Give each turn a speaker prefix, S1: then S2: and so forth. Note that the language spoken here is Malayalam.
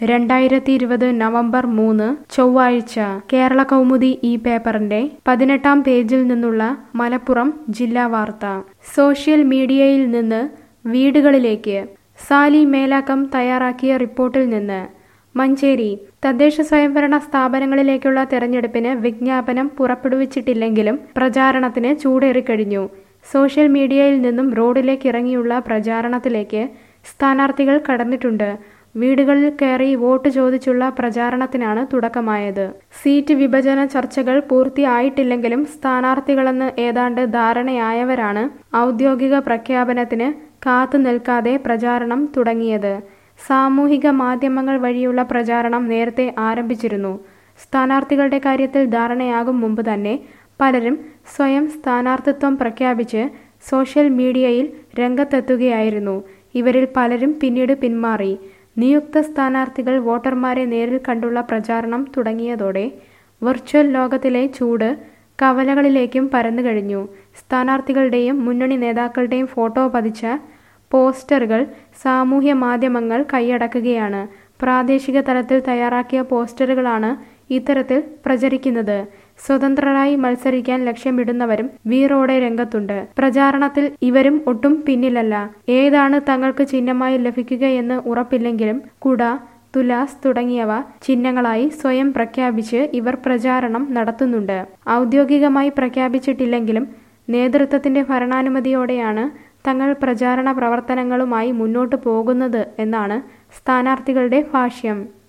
S1: രണ്ടായിരത്തി ഇരുപത് നവംബർ മൂന്ന് ചൊവ്വാഴ്ച കേരള കൗമുദി ഈ പേപ്പറിന്റെ പതിനെട്ടാം പേജിൽ നിന്നുള്ള മലപ്പുറം ജില്ലാ വാർത്ത സോഷ്യൽ മീഡിയയിൽ നിന്ന് വീടുകളിലേക്ക് സാലി മേലാക്കം തയ്യാറാക്കിയ റിപ്പോർട്ടിൽ നിന്ന് മഞ്ചേരി തദ്ദേശ സ്വയംഭരണ സ്ഥാപനങ്ങളിലേക്കുള്ള തെരഞ്ഞെടുപ്പിന് വിജ്ഞാപനം പുറപ്പെടുവിച്ചിട്ടില്ലെങ്കിലും പ്രചാരണത്തിന് ചൂടേറിക്കഴിഞ്ഞു സോഷ്യൽ മീഡിയയിൽ നിന്നും റോഡിലേക്ക് ഇറങ്ങിയുള്ള പ്രചാരണത്തിലേക്ക് സ്ഥാനാർത്ഥികൾ കടന്നിട്ടുണ്ട് വീടുകളിൽ കയറി വോട്ട് ചോദിച്ചുള്ള പ്രചാരണത്തിനാണ് തുടക്കമായത് സീറ്റ് വിഭജന ചർച്ചകൾ പൂർത്തിയായിട്ടില്ലെങ്കിലും സ്ഥാനാർത്ഥികളെന്ന് ഏതാണ്ട് ധാരണയായവരാണ് ഔദ്യോഗിക പ്രഖ്യാപനത്തിന് കാത്തു നിൽക്കാതെ പ്രചാരണം തുടങ്ങിയത് സാമൂഹിക മാധ്യമങ്ങൾ വഴിയുള്ള പ്രചാരണം നേരത്തെ ആരംഭിച്ചിരുന്നു സ്ഥാനാർത്ഥികളുടെ കാര്യത്തിൽ ധാരണയാകും മുമ്പ് തന്നെ പലരും സ്വയം സ്ഥാനാർത്ഥിത്വം പ്രഖ്യാപിച്ച് സോഷ്യൽ മീഡിയയിൽ രംഗത്തെത്തുകയായിരുന്നു ഇവരിൽ പലരും പിന്നീട് പിന്മാറി നിയുക്ത സ്ഥാനാർത്ഥികൾ വോട്ടർമാരെ നേരിൽ കണ്ടുള്ള പ്രചാരണം തുടങ്ങിയതോടെ വെർച്വൽ ലോകത്തിലെ ചൂട് കവലകളിലേക്കും പരന്നു കഴിഞ്ഞു സ്ഥാനാർത്ഥികളുടെയും മുന്നണി നേതാക്കളുടെയും ഫോട്ടോ പതിച്ച പോസ്റ്ററുകൾ സാമൂഹ്യ മാധ്യമങ്ങൾ കൈയടക്കുകയാണ് പ്രാദേശിക തലത്തിൽ തയ്യാറാക്കിയ പോസ്റ്ററുകളാണ് ഇത്തരത്തിൽ പ്രചരിക്കുന്നത് സ്വതന്ത്രരായി മത്സരിക്കാൻ ലക്ഷ്യമിടുന്നവരും വീറോടെ രംഗത്തുണ്ട് പ്രചാരണത്തിൽ ഇവരും ഒട്ടും പിന്നിലല്ല ഏതാണ് തങ്ങൾക്ക് ചിഹ്നമായി ലഭിക്കുകയെന്ന് ഉറപ്പില്ലെങ്കിലും കുട തുലാസ് തുടങ്ങിയവ ചിഹ്നങ്ങളായി സ്വയം പ്രഖ്യാപിച്ച് ഇവർ പ്രചാരണം നടത്തുന്നുണ്ട് ഔദ്യോഗികമായി പ്രഖ്യാപിച്ചിട്ടില്ലെങ്കിലും നേതൃത്വത്തിന്റെ ഭരണാനുമതിയോടെയാണ് തങ്ങൾ പ്രചാരണ പ്രവർത്തനങ്ങളുമായി മുന്നോട്ടു പോകുന്നത് എന്നാണ് സ്ഥാനാർത്ഥികളുടെ ഭാഷ്യം